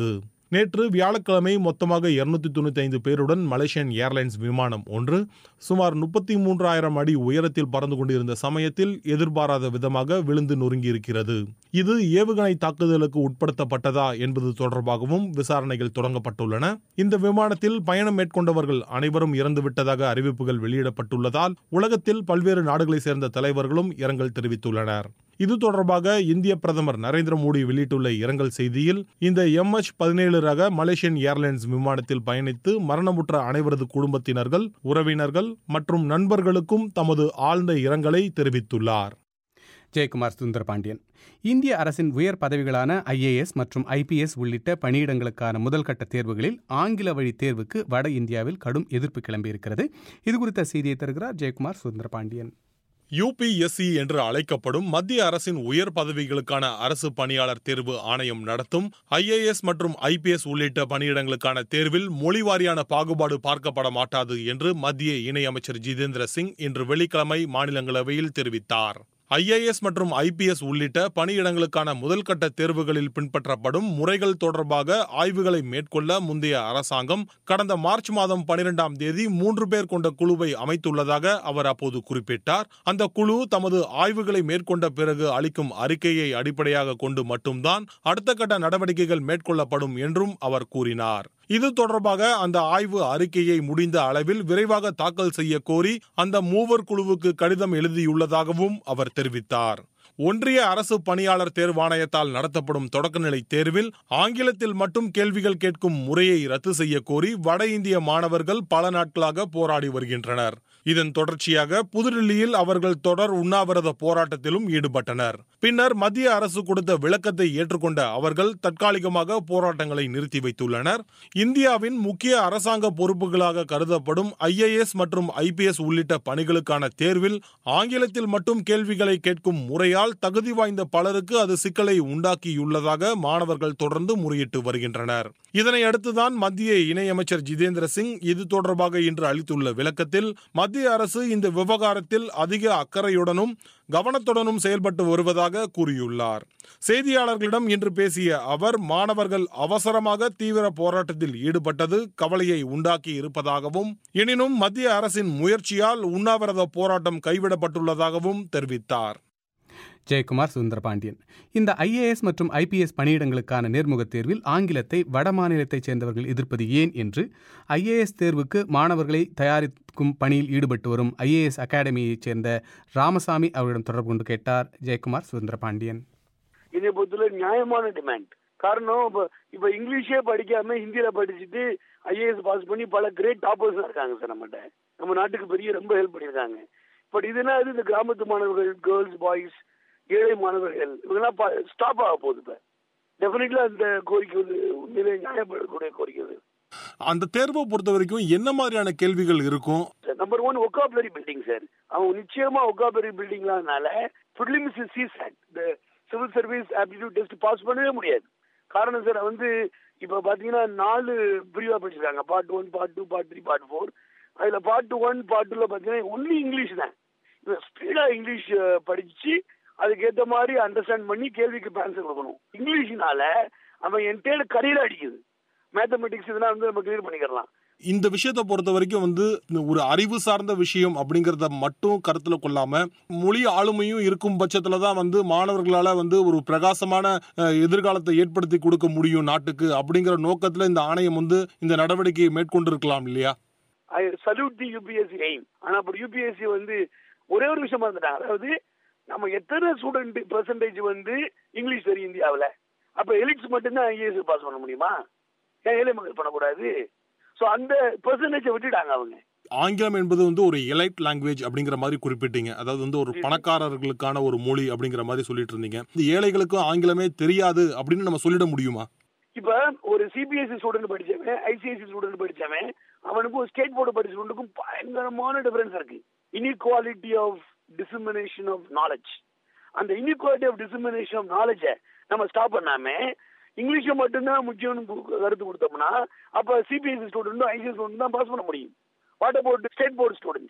Speaker 11: நேற்று வியாழக்கிழமை மொத்தமாக இருநூத்தி தொண்ணூத்தி ஐந்து பேருடன் மலேசியன் ஏர்லைன்ஸ் விமானம் ஒன்று சுமார் முப்பத்தி மூன்றாயிரம் அடி உயரத்தில் பறந்து கொண்டிருந்த சமயத்தில் எதிர்பாராத விதமாக விழுந்து நொறுங்கியிருக்கிறது இது ஏவுகணை தாக்குதலுக்கு உட்படுத்தப்பட்டதா என்பது தொடர்பாகவும் விசாரணைகள் தொடங்கப்பட்டுள்ளன இந்த விமானத்தில் பயணம் மேற்கொண்டவர்கள் அனைவரும் இறந்துவிட்டதாக அறிவிப்புகள் வெளியிடப்பட்டுள்ளதால் உலகத்தில் பல்வேறு நாடுகளைச் சேர்ந்த தலைவர்களும் இரங்கல் தெரிவித்துள்ளனர் இது தொடர்பாக இந்திய பிரதமர் நரேந்திர மோடி வெளியிட்டுள்ள இரங்கல் செய்தியில் இந்த எம்எச் பதினேழு ரக மலேசியன் ஏர்லைன்ஸ் விமானத்தில் பயணித்து மரணமுற்ற அனைவரது குடும்பத்தினர்கள் உறவினர்கள் மற்றும் நண்பர்களுக்கும் தமது ஆழ்ந்த இரங்கலை தெரிவித்துள்ளார்
Speaker 1: ஜெயக்குமார் சுந்தர பாண்டியன் இந்திய அரசின் உயர் பதவிகளான ஐஏஎஸ் மற்றும் ஐபிஎஸ் உள்ளிட்ட பணியிடங்களுக்கான முதல்கட்ட தேர்வுகளில் ஆங்கில வழி தேர்வுக்கு வட இந்தியாவில் கடும் எதிர்ப்பு கிளம்பியிருக்கிறது இது குறித்த செய்தியை தருகிறார் ஜெயக்குமார் சுந்தர பாண்டியன்
Speaker 11: யுபிஎஸ்சி என்று அழைக்கப்படும் மத்திய அரசின் உயர் பதவிகளுக்கான அரசு பணியாளர் தேர்வு ஆணையம் நடத்தும் ஐஏஎஸ் மற்றும் ஐபிஎஸ் உள்ளிட்ட பணியிடங்களுக்கான தேர்வில் மொழிவாரியான பாகுபாடு பார்க்கப்பட மாட்டாது என்று மத்திய இணையமைச்சர் ஜிதேந்திர சிங் இன்று வெள்ளிக்கிழமை மாநிலங்களவையில் தெரிவித்தார் ஐஏஎஸ் மற்றும் ஐபிஎஸ் உள்ளிட்ட பணியிடங்களுக்கான முதல்கட்ட தேர்வுகளில் பின்பற்றப்படும் முறைகள் தொடர்பாக ஆய்வுகளை மேற்கொள்ள முந்தைய அரசாங்கம் கடந்த மார்ச் மாதம் பனிரெண்டாம் தேதி மூன்று பேர் கொண்ட குழுவை அமைத்துள்ளதாக அவர் அப்போது குறிப்பிட்டார் அந்த குழு தமது ஆய்வுகளை மேற்கொண்ட பிறகு அளிக்கும் அறிக்கையை அடிப்படையாக கொண்டு மட்டும்தான் அடுத்த கட்ட நடவடிக்கைகள் மேற்கொள்ளப்படும் என்றும் அவர் கூறினார் இது தொடர்பாக அந்த ஆய்வு அறிக்கையை முடிந்த அளவில் விரைவாக தாக்கல் செய்ய கோரி அந்த மூவர் குழுவுக்கு கடிதம் எழுதியுள்ளதாகவும் அவர் தெரிவித்தார் ஒன்றிய அரசு பணியாளர் தேர்வாணையத்தால் நடத்தப்படும் தொடக்கநிலை தேர்வில் ஆங்கிலத்தில் மட்டும் கேள்விகள் கேட்கும் முறையை ரத்து செய்ய கோரி வட இந்திய மாணவர்கள் பல நாட்களாக போராடி வருகின்றனர் இதன் தொடர்ச்சியாக புதுடில்லியில் அவர்கள் தொடர் உண்ணாவிரத போராட்டத்திலும் ஈடுபட்டனர் பின்னர் மத்திய அரசு கொடுத்த விளக்கத்தை ஏற்றுக்கொண்ட அவர்கள் தற்காலிகமாக போராட்டங்களை நிறுத்தி வைத்துள்ளனர் இந்தியாவின் முக்கிய அரசாங்க பொறுப்புகளாக கருதப்படும் ஐஏஎஸ் மற்றும் ஐபிஎஸ் உள்ளிட்ட பணிகளுக்கான தேர்வில் ஆங்கிலத்தில் மட்டும் கேள்விகளை கேட்கும் முறையால் தகுதி வாய்ந்த பலருக்கு அது சிக்கலை உண்டாக்கியுள்ளதாக மாணவர்கள் தொடர்ந்து முறையிட்டு வருகின்றனர் இதனை அடுத்துதான் மத்திய இணையமைச்சர் ஜிதேந்திர சிங் இது தொடர்பாக இன்று அளித்துள்ள விளக்கத்தில் மத்திய அரசு இந்த விவகாரத்தில் அதிக அக்கறையுடனும் கவனத்துடனும் செயல்பட்டு வருவதாக கூறியுள்ளார் செய்தியாளர்களிடம் இன்று பேசிய அவர் மாணவர்கள் அவசரமாக தீவிர போராட்டத்தில் ஈடுபட்டது கவலையை உண்டாக்கி இருப்பதாகவும் எனினும் மத்திய அரசின் முயற்சியால் உண்ணாவிரத போராட்டம் கைவிடப்பட்டுள்ளதாகவும் தெரிவித்தார்
Speaker 1: ஜெயக்குமார் சுந்தரபாண்டியன் இந்த ஐஏஎஸ் மற்றும் ஐபிஎஸ் பணியிடங்களுக்கான நேர்முகத் தேர்வில் ஆங்கிலத்தை வட மாநிலத்தைச் சேர்ந்தவர்கள் எதிர்ப்பது ஏன் என்று ஐஏஎஸ் தேர்வுக்கு மாணவர்களை தயாரிக்கும் பணியில் ஈடுபட்டு வரும் ஐஏஎஸ் அகாடமியைச் சேர்ந்த ராமசாமி அவரிடம் தொடர்பு கொண்டு கேட்டார் ஜெயக்குமார் சுந்தரபாண்டியன்
Speaker 12: இதை பொறுத்தவரை நியாயமான டிமாண்ட் காரணம் இப்போ இப்போ இங்கிலீஷே படிக்காம ஹிந்தியில படிச்சுட்டு ஐஏஎஸ் பாஸ் பண்ணி பல கிரேட் டாப்பர்ஸ் இருக்காங்க சார் நம்மகிட்ட நம்ம நாட்டுக்கு பெரிய ரொம்ப ஹெல்ப் பண்ணியிருக்காங்க பட் இதுனா இது இந்த கிராமத்து மாணவர்கள் கேர்ள்ஸ் பாய்ஸ் ஏழை மாணவர்கள் இவங்கெல்லாம் ஸ்டாப் ஆக போகுது இப்போ டெஃபினெட்லி அந்த கோரிக்கை வந்து உண்மையிலே நியாயப்படக்கூடிய கோரிக்கை அது
Speaker 11: அந்த தேர்வை பொறுத்த வரைக்கும் என்ன மாதிரியான கேள்விகள் இருக்கும்
Speaker 12: number one vocabulary building sir அவங்க நிச்சயமா ஒக்காபுலரி பில்டிங்லாம்னால ப்ரிலிம்ஸ் சிசாட் இந்த civil service aptitude test pass பண்ணவே முடியாது காரணம் சார் வந்து இப்போ பார்த்தீங்கன்னா நாலு பிரிவாக படிச்சிருக்காங்க part one part two part three part four அதில் பார்ட் ஒன் பார்ட் டூவில் பார்த்தீங்கன்னா ஒன்லி இங்கிலீஷ் தான் இப்போ ஸ்பீடாக இங்கிலீஷ் படிச்சு அதுக்கேற்ற மாதிரி அண்டர்ஸ்டாண்ட் பண்ணி கேள்விக்கு ஆன்சர் கொடுக்கணும் இங்கிலீஷ்னால அவன் என்டையர் கரியர் அடிக்குது மேத்தமெட்டிக்ஸ் இதெல்லாம் வந்து நம்ம கிளியர் பண்ணிக்கலாம்
Speaker 11: இந்த விஷயத்தை பொறுத்த வரைக்கும் வந்து ஒரு அறிவு சார்ந்த விஷயம் அப்படிங்கறத மட்டும் கருத்துல கொள்ளாம மொழி ஆளுமையும் இருக்கும் பட்சத்துல தான் வந்து மாணவர்களால வந்து ஒரு பிரகாசமான எதிர்காலத்தை ஏற்படுத்தி கொடுக்க முடியும் நாட்டுக்கு அப்படிங்கிற நோக்கத்துல இந்த ஆணையம் வந்து இந்த நடவடிக்கையை மேற்கொண்டிருக்கலாம் இல்லையா
Speaker 12: I salute the UPSC aim ஆனா அப்படி யூபிஎஸ்சி வந்து ஒரே ஒரு விஷயமா இருந்துட்டாங்க அதாவது நம்ம எத்தனை ஸ்டூடெண்ட் பெர்சன்டேஜ் வந்து இங்கிலீஷ் தெரியும் இந்தியாவில் அப்ப எலிட்ஸ் மட்டும்தான் ஐஏஎஸ் பாஸ் பண்ண முடியுமா ஏன் ஏழை மக்கள் பண்ணக்கூடாது ஸோ அந்த பெர்சன்டேஜை விட்டுட்டாங்க அவங்க
Speaker 11: ஆங்கிலம் என்பது வந்து ஒரு எலைட் லாங்குவேஜ் அப்படிங்கிற மாதிரி குறிப்பிட்டீங்க அதாவது வந்து ஒரு பணக்காரர்களுக்கான ஒரு மொழி அப்படிங்கிற மாதிரி சொல்லிட்டு இருந்தீங்க இந்த ஏழைகளுக்கும் ஆங்கிலமே தெரியாது அப்படின்னு நம்ம சொல்லிட முடியுமா
Speaker 12: இப்ப ஒரு சிபிஎஸ்சி ஸ்டூடெண்ட் படிச்சவன் ஐசிஐசி ஸ்டூடெண்ட் படிச்சவன் அவனுக்கும் ஸ்டேட் போர்டு படிச்ச ஸ்டூடெண்ட்டுக்கும் பயங்கரமான டிஃபரன்ஸ் இருக்கு inequality of dissemination of knowledge அந்த இன்இக்வாலிட்டி ஆஃப் டிசிமினேஷன் ஆஃப் நாலேஜை நம்ம ஸ்டாப் பண்ணாம இங்கிலீஷை மட்டும்தான் முக்கியம்னு கருத்து கொடுத்தோம்னா அப்ப சிபிஎஸ்சி ஸ்டூடெண்டும் ஐசிஎஸ் ஸ்டூடெண்ட் தான் பாஸ் பண்ண முடியும் what about state board students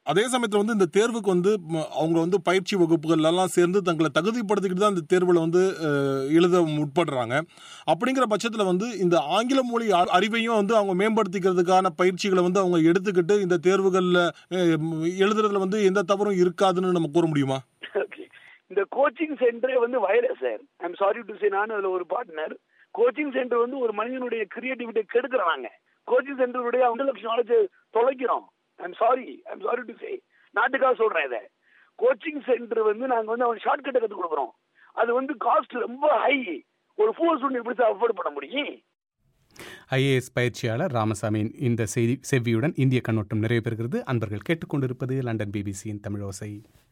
Speaker 11: அதே சமயத்தில் வந்து இந்த தேர்வுக்கு வந்து ம, அவங்க வந்து பயிற்சி வகுப்புகள் எல்லாம் சேர்ந்து தங்களை தகுதிப்படுத்திக்கிட்டு தான் இந்த தேர்வில் வந்து அஹ், எழுத முற்படுறாங்க அப்படிங்கிற பட்சத்தில் வந்து இந்த ஆங்கில மொழி அ- அறிவையும் வந்து அவங்க மேம்படுத்திக்கிறதுக்கான பயிற்சிகளை வந்து அவங்க எடுத்துக்கிட்டு இந்த தேர்வுகளில் எழுதுறதுல வந்து எந்த தவறும் இருக்காதுன்னு நம்ம கூற முடியுமா
Speaker 12: Okay. இந்த கோச்சிங் சென்டரே வந்து virus sir I'm sorry to say நான் அதுல ஒரு பார்ட்னர் கோச்சிங் சென்டர் வந்து ஒரு மனிதனுடைய கிரியேட்டிவிட்டியை கெடுக்கிறாங்க கோச்சிங் சென்டருடைய ரெண்டு லட்சம் நாலேஜ் தொலைக்கிறோம் I'm sorry I'm sorry to say நாட்டுக்காக சொல்றேன் இதை கோச்சிங் சென்டர் வந்து நாங்க வந்து அவன் ஷார்ட் கட்டை கற்றுக் கொடுக்குறோம் அது வந்து காஸ்ட் ரொம்ப ஹை ஒரு ஃபோர் ஸ்டூடெண்ட் எப்படி சார் அஃபோர்ட் பண்ண முடியும்
Speaker 1: ஐஏஎஸ் பயிற்சியாளர் ராமசாமியின் இந்த செய்தி செவ்வியுடன் இந்திய கண்ணோட்டம் நிறைவு பெறுகிறது அன்பர்கள் கேட்டுக்கொண்டிருப்பது லண்டன் பிபிசியின் தமிழோசை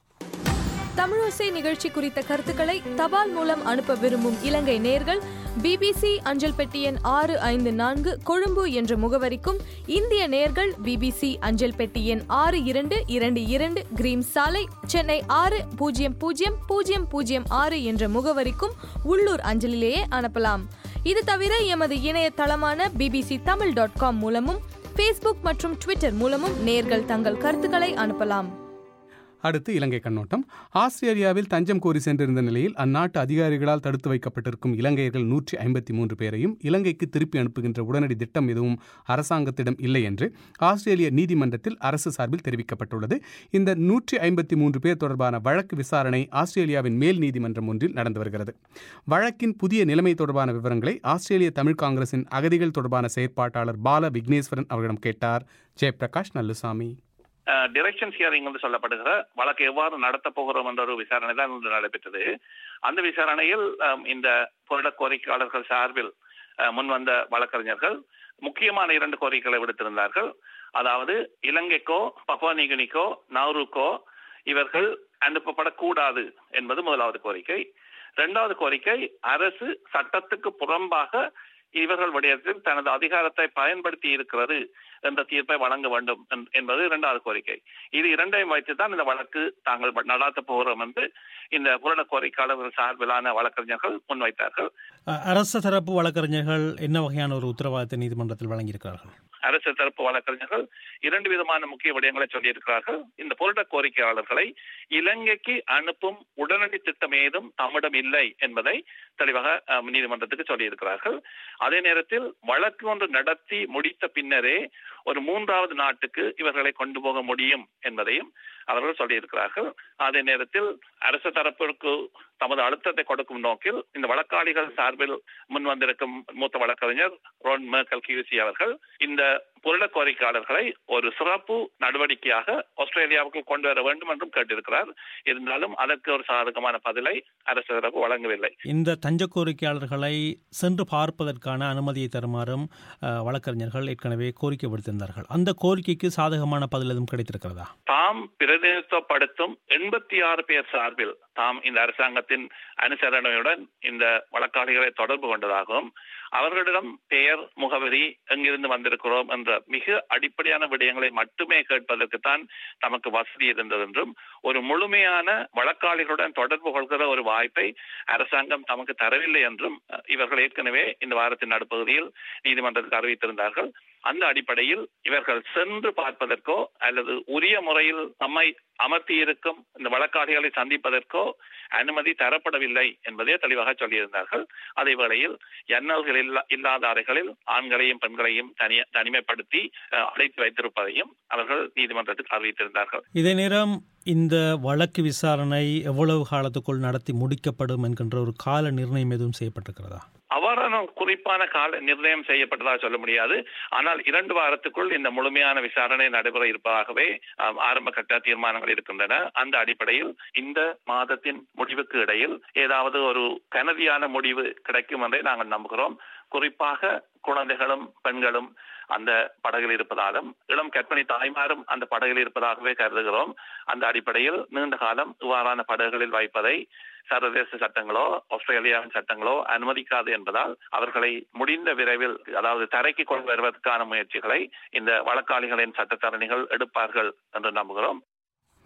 Speaker 13: தமிழோசை நிகழ்ச்சி குறித்த கருத்துக்களை தபால் மூலம் அனுப்ப விரும்பும் இலங்கை நேர்கள் பிபிசி அஞ்சல் பெட்டி எண் ஆறு ஐந்து நான்கு கொழும்பு என்ற முகவரிக்கும் இந்திய நேர்கள் பிபிசி அஞ்சல் பெட்டி எண் ஆறு இரண்டு இரண்டு இரண்டு கிரீம் சாலை சென்னை ஆறு பூஜ்ஜியம் பூஜ்ஜியம் பூஜ்ஜியம் பூஜ்ஜியம் ஆறு என்ற முகவரிக்கும் உள்ளூர் அஞ்சலிலேயே அனுப்பலாம் இது தவிர எமது இணையதளமான பிபிசி தமிழ் டாட் காம் மூலமும் ஃபேஸ்புக் மற்றும் ட்விட்டர் மூலமும் நேர்கள் தங்கள் கருத்துக்களை அனுப்பலாம்
Speaker 1: அடுத்து இலங்கை கண்ணோட்டம் ஆஸ்திரேலியாவில் தஞ்சம் கோரி சென்றிருந்த நிலையில் அந்நாட்டு அதிகாரிகளால் தடுத்து வைக்கப்பட்டிருக்கும் இலங்கையர்கள் நூற்றி ஐம்பத்தி மூன்று பேரையும் இலங்கைக்கு திருப்பி அனுப்புகின்ற உடனடி திட்டம் எதுவும் அரசாங்கத்திடம் இல்லை என்று ஆஸ்திரேலிய நீதிமன்றத்தில் அரசு சார்பில் தெரிவிக்கப்பட்டுள்ளது இந்த நூற்றி ஐம்பத்தி மூன்று பேர் தொடர்பான வழக்கு விசாரணை ஆஸ்திரேலியாவின் மேல் நீதிமன்றம் ஒன்றில் நடந்து வருகிறது வழக்கின் புதிய நிலைமை தொடர்பான விவரங்களை ஆஸ்திரேலிய தமிழ் காங்கிரசின் அகதிகள் தொடர்பான செயற்பாட்டாளர் பால விக்னேஸ்வரன் அவர்களிடம் கேட்டார் ஜெயபிரகாஷ் நல்லுசாமி
Speaker 3: டிரெக்ஷன் ஹியரிங் என்று சொல்லப்படுகிற வழக்கு எவ்வாறு நடத்த போகிறோம் என்ற ஒரு விசாரணை தான் இன்று நடைபெற்றது அந்த விசாரணையில் அஹ், இந்த புரட கோரிக்கையாளர்கள் சார்பில் அஹ், முன்வந்த வழக்கறிஞர்கள் முக்கியமான இரண்டு கோரிக்கைகளை விடுத்திருந்தார்கள் அதாவது இலங்கைக்கோ பப்பானிகினிக்கோ நௌருக்கோ இவர்கள் அனுப்பப்படக்கூடாது என்பது முதலாவது கோரிக்கை இரண்டாவது கோரிக்கை அரசு சட்டத்துக்கு புறம்பாக இவர்கள் விடயத்தில் தனது அதிகாரத்தை பயன்படுத்தி இருக்கிறது என்ற தீர்ப்பை வழங்க வேண்டும் என்- என்பது இரண்டாவது கோரிக்கை இது இரண்டையும் வைத்து தான் இந்த வழக்கு தாங்கள் வ- நடாத்தப் போகிறோம் என்று இந்த புரட கோரிக்கையாளர்கள் சார்பிலான வழக்கறிஞர்கள் முன்வைத்தார்கள்
Speaker 14: அ- அரசு தரப்பு வழக்கறிஞர்கள் என்ன வகையான ஒரு உத்தரவாதத்தை நீதிமன்றத்தில் வழங்கியிருக்கிறார்கள்
Speaker 3: அரசு தரப்பு வழக்கறிஞர்கள் இரண்டு விதமான முக்கிய விடயங்களை சொல்லியிருக்கிறார்கள் இந்த புரட கோரிக்கையாளர்களை இலங்கைக்கு அனுப்பும் உடனடி திட்டம் ஏதும் தம்மிடம் இல்லை என்பதை தெளிவாக அஹ், நீதிமன்றத்துக்கு சொல்லியிருக்கிறார்கள் அதே நேரத்தில் வழக்கு ஒன்று நடத்தி முடித்த பின்னரே ஒரு மூன்றாவது நாட்டுக்கு இவர்களை கொண்டு போக முடியும் என்பதையும் அவர்கள் சொல்லியிருக்கிறார்கள் அதே நேரத்தில் அரசு தரப்பிற்கு தமது அழுத்தத்தை கொடுக்கும் நோக்கில் இந்த வழக்காளிகள் சார்பில் முன் வந்திருக்கும் மூத்த வழக்கறிஞர் ரோன் மேர்கல் கியூசி அவர்கள் இந்த புரட கோரிக்கையாளர்களை ஒரு சிறப்பு நடவடிக்கையாக ஆஸ்திரேலியாவுக்கு கொண்டு வர வேண்டும் என்றும் கேட்டிருக்கிறார் இருந்தாலும் அதற்கு ஒரு சாதகமான பதிலை அரசு தரப்பு வழங்கவில்லை
Speaker 14: இந்த தஞ்ச கோரிக்கையாளர்களை சென்று பார்ப்பதற்கான அனுமதியை தருமாறும் அ, வழக்கறிஞர்கள் ஏற்கனவே கோரிக்கை விடுத்திருந்தார்கள் அந்த கோரிக்கைக்கு சாதகமான பதில் எதுவும் கிடைத்திருக்கிறதா
Speaker 3: தாம் பிரதிநிதித்துவப்படுத்தும் எண்பத்தி ஆறு பேர் சார்பில் தாம் இந்த அரசாங்கத்தின் அனுசரணையுடன் இந்த வழக்காளிகளை தொடர்பு கொண்டதாகவும் அவர்களிடம் பெயர் முகவரி எங்கிருந்து வந்திருக்கிறோம் என்ற மிக அடிப்படையான விடயங்களை மட்டுமே கேட்பதற்குத்தான் தமக்கு வசதி இருந்தது என்றும் ஒரு முழுமையான வழக்காளிகளுடன் தொடர்பு கொள்கிற ஒரு வாய்ப்பை அரசாங்கம் தமக்கு தரவில்லை என்றும் அஹ், இவர்கள் ஏற்கனவே இந்த வாரத்தின் நடுப்பகுதியில் நீதிமன்றத்துக்கு அறிவித்திருந்தார்கள் அந்த அடிப்படையில் இவர்கள் சென்று பார்ப்பதற்கோ அல்லது உரிய முறையில் நம்மை அமர்த்தி இருக்கும் இந்த வழக்காளிகளை சந்திப்பதற்கோ அனுமதி தரப்படவில்லை என்பதே தெளிவாக சொல்லியிருந்தார்கள் அதே வேளையில் எண்ணல்கள் இல்லா- இல்லாத அறைகளில் ஆண்களையும் பெண்களையும் தனிய தனிமைப்படுத்தி அஹ், அடைத்து வைத்திருப்பதையும் அவர்கள் நீதிமன்றத்துக்கு அறிவித்திருந்தார்கள்
Speaker 14: இதே நேரம் இந்த வழக்கு விசாரணை எவ்வளவு காலத்துக்குள் நடத்தி முடிக்கப்படும் என்கின்ற ஒரு கால நிர்ணயம் எதுவும் செய்யப்பட்டிருக்கிறதா
Speaker 3: அவ்வாறான குறிப்பான கால நிர்ணயம் செய்யப்பட்டதாக சொல்ல முடியாது ஆனால் இரண்டு வாரத்துக்குள் இந்த முழுமையான விசாரணை நடைபெற இருப்பதாகவே ஆம், ஆரம்ப கட்ட தீர்மானங்கள் இருக்கின்றன அந்த அடிப்படையில் இந்த மாதத்தின் முடிவுக்கு இடையில் ஏதாவது ஒரு கனதியான முடிவு கிடைக்கும் என்றே நாங்கள் நம்புகிறோம் குறிப்பாக குழந்தைகளும் பெண்களும் அந்த படகில் இருப்பதாலும் இளம் கற்பிணி தாய்மாரும் அந்த படகில் இருப்பதாகவே கருதுகிறோம் அந்த அடிப்படையில் நீண்ட காலம் இவ்வாறான படகுகளில் வைப்பதை சர்வதேச சட்டங்களோ ஆஸ்திரேலியாவின் சட்டங்களோ அனுமதிக்காது என்பதால் அவர்களை முடிந்த விரைவில் அதாவது தரைக்கு கொண்டு வருவதற்கான முயற்சிகளை இந்த வழக்காளிகளின் சட்டத்தரணிகள் எடுப்பார்கள் என்று நம்புகிறோம்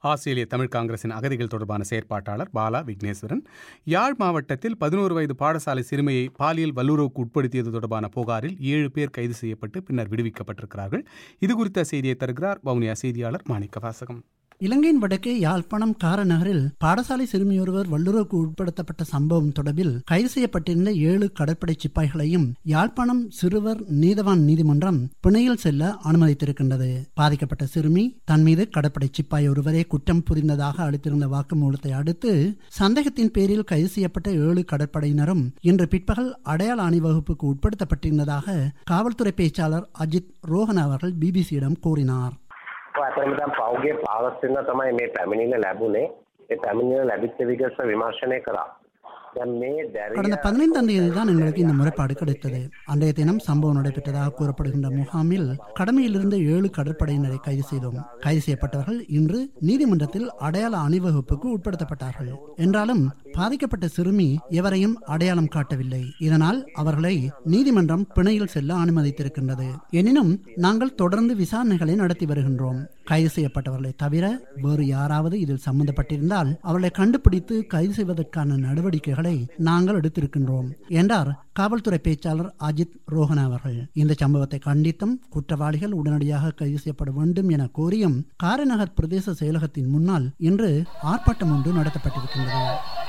Speaker 1: ஆஸ்திரேலிய தமிழ் காங்கிரசின் அகதிகள் தொடர்பான செயற்பாட்டாளர் பாலா விக்னேஸ்வரன் யாழ் மாவட்டத்தில் பதினோரு வயது பாடசாலை சிறுமியை பாலியல் வல்லுறவுக்கு உட்படுத்தியது தொடர்பான புகாரில் ஏழு பேர் கைது செய்யப்பட்டு பின்னர் விடுவிக்கப்பட்டிருக்கிறார்கள் இது குறித்த செய்தியை தருகிறார் வவுனியா செய்தியாளர் மாணிக்க வாசகம்
Speaker 15: இலங்கையின் வடக்கே யாழ்ப்பாணம் காரநகரில் பாடசாலை சிறுமியொருவர் வல்லுறவுக்கு உட்படுத்தப்பட்ட சம்பவம் தொடர்பில் கைது செய்யப்பட்டிருந்த ஏழு கடற்படை சிப்பாய்களையும் யாழ்ப்பாணம் சிறுவர் நீதவான் நீதிமன்றம் பிணையில் செல்ல அனுமதித்திருக்கின்றது பாதிக்கப்பட்ட சிறுமி தன் மீது கடற்படை சிப்பாய் ஒருவரே குற்றம் புரிந்ததாக அளித்திருந்த வாக்குமூலத்தை அடுத்து சந்தேகத்தின் பேரில் கைது செய்யப்பட்ட ஏழு கடற்படையினரும் இன்று பிற்பகல் அடையாள அணிவகுப்புக்கு உட்படுத்தப்பட்டிருந்ததாக காவல்துறை பேச்சாளர் அஜித் ரோஹன் அவர்கள் பிபிசியிடம் கூறினார்
Speaker 16: ඇතරම දැන් පෞගේ පාවස්සින්න තමයි මේ පැමිණිල්ල ලැබුණේ ඒ පැමිණිල්ල ලැබිච්ච විගස විමර්ශනය කරා දැන් මේ
Speaker 15: கடந்த பதினைந்தாம் தேதி தான் எங்களுக்கு இந்த முறைப்பாடு கிடைத்தது அன்றைய தினம் சம்பவம் நடைபெற்றதாக கூறப்படுகின்ற முகாமில் கடமையில் இருந்த ஏழு கடற்படையினரை கைது செய்தோம் கைது செய்யப்பட்டவர்கள் இன்று நீதிமன்றத்தில் அடையாள அணிவகுப்புக்கு உட்படுத்தப்பட்டார்கள் என்றாலும் பாதிக்கப்பட்ட சிறுமி எவரையும் அடையாளம் காட்டவில்லை இதனால் அவர்களை நீதிமன்றம் பிணையில் செல்ல அனுமதித்திருக்கின்றது எனினும் நாங்கள் தொடர்ந்து விசாரணைகளை நடத்தி வருகின்றோம் கைது செய்யப்பட்டவர்களை தவிர வேறு யாராவது இதில் சம்பந்தப்பட்டிருந்தால் அவர்களை கண்டுபிடித்து கைது செய்வதற்கான நடவடிக்கைகளை நாங்கள் எடுத்திருக்கின்றோம் என்றார் காவல்துறை பேச்சாளர் அஜித் ரோஹன் அவர்கள் இந்த சம்பவத்தை கண்டித்தும் குற்றவாளிகள் உடனடியாக கைது செய்யப்பட வேண்டும் என கோரியும் காரைநகர் பிரதேச செயலகத்தின் முன்னால் இன்று ஆர்ப்பாட்டம் ஒன்று நடத்தப்பட்டிருக்கின்றது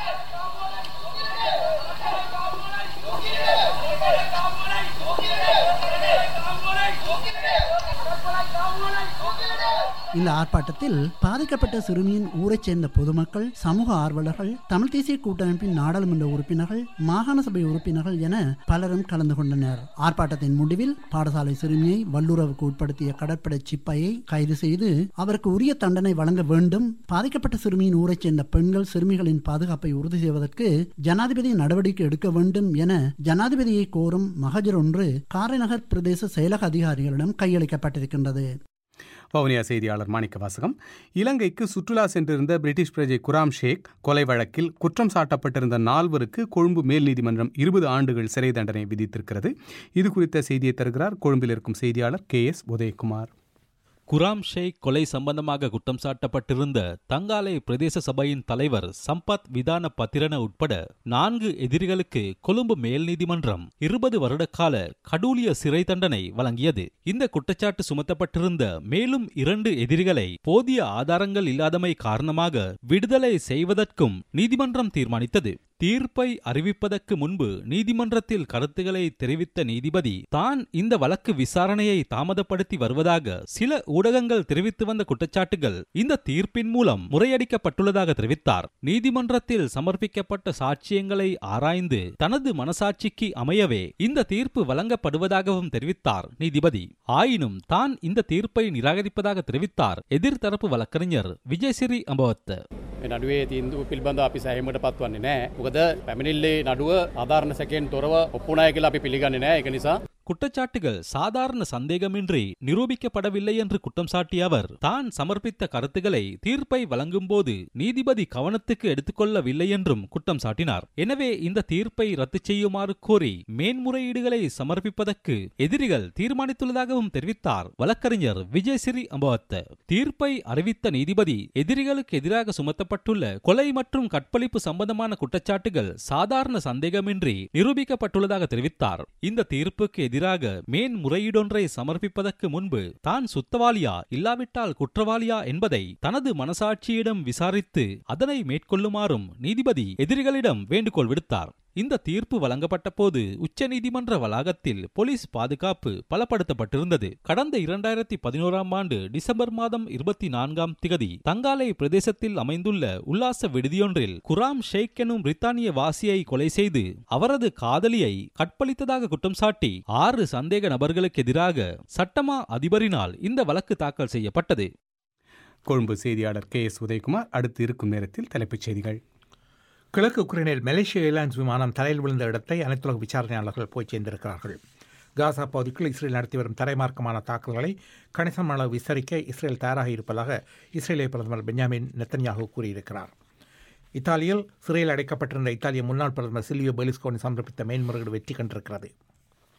Speaker 15: இந்த ஆர்ப்பாட்டத்தில் பாதிக்கப்பட்ட சிறுமியின் ஊரைச் சேர்ந்த பொதுமக்கள் சமூக ஆர்வலர்கள் தமிழ் தேசிய கூட்டமைப்பின் நாடாளுமன்ற உறுப்பினர்கள் மாகாண சபை உறுப்பினர்கள் என பலரும் கலந்து கொண்டனர் ஆர்ப்பாட்டத்தின் முடிவில் பாடசாலை சிறுமியை வல்லுறவுக்கு உட்படுத்திய கடற்படை சிப்பாயை கைது செய்து அவருக்கு உரிய தண்டனை வழங்க வேண்டும் பாதிக்கப்பட்ட சிறுமியின் ஊரைச் சேர்ந்த பெண்கள் சிறுமிகளின் பாதுகாப்பை உறுதி செய்வதற்கு ஜனாதிபதி நடவடிக்கை எடுக்க வேண்டும் என ஜனாதிபதியை கோரும் மகஜர் ஒன்று காரைநகர் பிரதேச செயலக அதிகாரிகளிடம் கையளிக்கப்பட்டிருக்கின்றது
Speaker 1: வவுனியா செய்தியாளர் மாணிக்க வாசகம் இலங்கைக்கு சுற்றுலா சென்றிருந்த பிரிட்டிஷ் பிரஜை குராம் ஷேக் கொலை வழக்கில் குற்றம் சாட்டப்பட்டிருந்த நால்வருக்கு கொழும்பு மேல் நீதிமன்றம் இருபது ஆண்டுகள் சிறை தண்டனை விதித்திருக்கிறது இது குறித்த செய்தியை தருகிறார் கொழும்பில் இருக்கும் செய்தியாளர் கே எஸ் உதயகுமார்
Speaker 17: குராம் ஷேக் கொலை சம்பந்தமாக குற்றம் சாட்டப்பட்டிருந்த தங்காலை பிரதேச சபையின் தலைவர் சம்பத் விதான பத்திரன உட்பட நான்கு எதிரிகளுக்கு கொழும்பு மேல் நீதிமன்றம் இருபது வருட கால கடூலிய சிறை தண்டனை வழங்கியது இந்த குற்றச்சாட்டு சுமத்தப்பட்டிருந்த மேலும் இரண்டு எதிரிகளை போதிய ஆதாரங்கள் இல்லாதமை காரணமாக விடுதலை செய்வதற்கும் நீதிமன்றம் தீர்மானித்தது தீர்ப்பை அறிவிப்பதற்கு முன்பு நீதிமன்றத்தில் கருத்துக்களை தெரிவித்த நீதிபதி தான் இந்த வழக்கு விசாரணையை தாமதப்படுத்தி வருவதாக சில ஊடகங்கள் தெரிவித்து வந்த குற்றச்சாட்டுகள் இந்த தீர்ப்பின் மூலம் முறையடிக்கப்பட்டுள்ளதாக தெரிவித்தார் நீதிமன்றத்தில் சமர்ப்பிக்கப்பட்ட சாட்சியங்களை ஆராய்ந்து தனது மனசாட்சிக்கு அமையவே இந்த தீர்ப்பு வழங்கப்படுவதாகவும் தெரிவித்தார் நீதிபதி ஆயினும் தான் இந்த தீர்ப்பை நிராகரிப்பதாக தெரிவித்தார் எதிர்த்தரப்பு வழக்கறிஞர் விஜயசிறி அம்பவத்
Speaker 18: නඩුවේ තීන්දුව පිළිබඳ අපි සෑහීමට පත්වන්නේ නෑ. මොකද පැමිණිල්ලේ නඩුව ආධාරණ සැකයෙන් තොරව ඔප්පුනාය කියලා අපි පිළිගන්නේ නෑ. ඒක නිසා
Speaker 17: குற்றச்சாட்டுகள் சாதாரண சந்தேகமின்றி நிரூபிக்கப்படவில்லை என்று குற்றம் சாட்டிய அவர் தான் சமர்ப்பித்த கருத்துக்களை தீர்ப்பை வழங்கும்போது நீதிபதி கவனத்துக்கு எடுத்துக்கொள்ளவில்லை என்றும் குற்றம் சாட்டினார் எனவே இந்த தீர்ப்பை ரத்து செய்யுமாறு கோரி மேன்முறையீடுகளை சமர்ப்பிப்பதற்கு எதிரிகள் தீர்மானித்துள்ளதாகவும் தெரிவித்தார் வழக்கறிஞர் விஜயசிறி அம்பவத்த தீர்ப்பை அறிவித்த நீதிபதி எதிரிகளுக்கு எதிராக சுமத்தப்பட்டுள்ள கொலை மற்றும் கற்பழிப்பு சம்பந்தமான குற்றச்சாட்டுகள் சாதாரண சந்தேகமின்றி நிரூபிக்கப்பட்டுள்ளதாக தெரிவித்தார் இந்த தீர்ப்புக்கு எதிராக மேன்முறையீடொன்றை சமர்ப்பிப்பதற்கு முன்பு தான் சுத்தவாளியா இல்லாவிட்டால் குற்றவாளியா என்பதை தனது மனசாட்சியிடம் விசாரித்து அதனை மேற்கொள்ளுமாறும் நீதிபதி எதிரிகளிடம் வேண்டுகோள் விடுத்தார் இந்த தீர்ப்பு வழங்கப்பட்ட போது உச்சநீதிமன்ற வளாகத்தில் போலீஸ் பாதுகாப்பு பலப்படுத்தப்பட்டிருந்தது கடந்த இரண்டாயிரத்தி பதினோராம் ஆண்டு டிசம்பர் மாதம் இருபத்தி நான்காம் திகதி தங்காலை பிரதேசத்தில் அமைந்துள்ள உல்லாச விடுதியொன்றில் குராம் ஷேக் எனும் பிரித்தானிய வாசியை கொலை செய்து அவரது காதலியை கற்பழித்ததாக குற்றம் சாட்டி ஆறு சந்தேக நபர்களுக்கு எதிராக சட்டமா அதிபரினால் இந்த வழக்கு தாக்கல் செய்யப்பட்டது
Speaker 1: கொழும்பு செய்தியாளர் கே எஸ் உதயகுமார் அடுத்து இருக்கும் நேரத்தில் தலைப்புச் செய்திகள்
Speaker 5: கிழக்கு உக்ரைனில் மலேசிய ஏர்லைன்ஸ் விமானம் தலையில் விழுந்த இடத்தை அனைத்துலக விசாரணையாளர்கள் போய் சேர்ந்திருக்கிறார்கள் காசா பகுதிக்குள் இஸ்ரேல் நடத்தி வரும் தரைமார்க்கமான தாக்குதல்களை கணிசமான அளவு விசாரிக்க இஸ்ரேல் தயாராக இருப்பதாக இஸ்ரேலிய பிரதமர் பென்யாமின் நெத்தன்யாகு கூறியிருக்கிறார் இத்தாலியில் சிறையில் அடைக்கப்பட்டிருந்த இத்தாலிய முன்னாள் பிரதமர் சில்வியோ பெலிஸ்கோனி சமர்ப்பித்த மேன்முறையீடு வெற்றி கண்டிருக்கிறது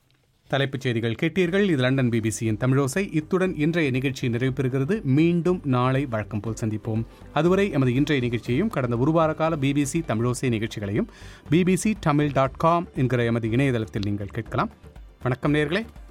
Speaker 1: தலைப்புச் செய்திகள் கேட்டீர்கள் இது லண்டன் பிபிசியின் தமிழோசை இத்துடன் இன்றைய நிகழ்ச்சி நிறைவு பெறுகிறது மீண்டும் நாளை வழக்கம் போல் சந்திப்போம் அதுவரை எமது இன்றைய நிகழ்ச்சியையும் கடந்த ஒரு வார கால பிபிசி தமிழோசை நிகழ்ச்சிகளையும் பிபிசி தமிழ் டாட் காம் என்கிற எமது இணையதளத்தில் நீங்கள் கேட்கலாம் வணக்கம் நேர்களே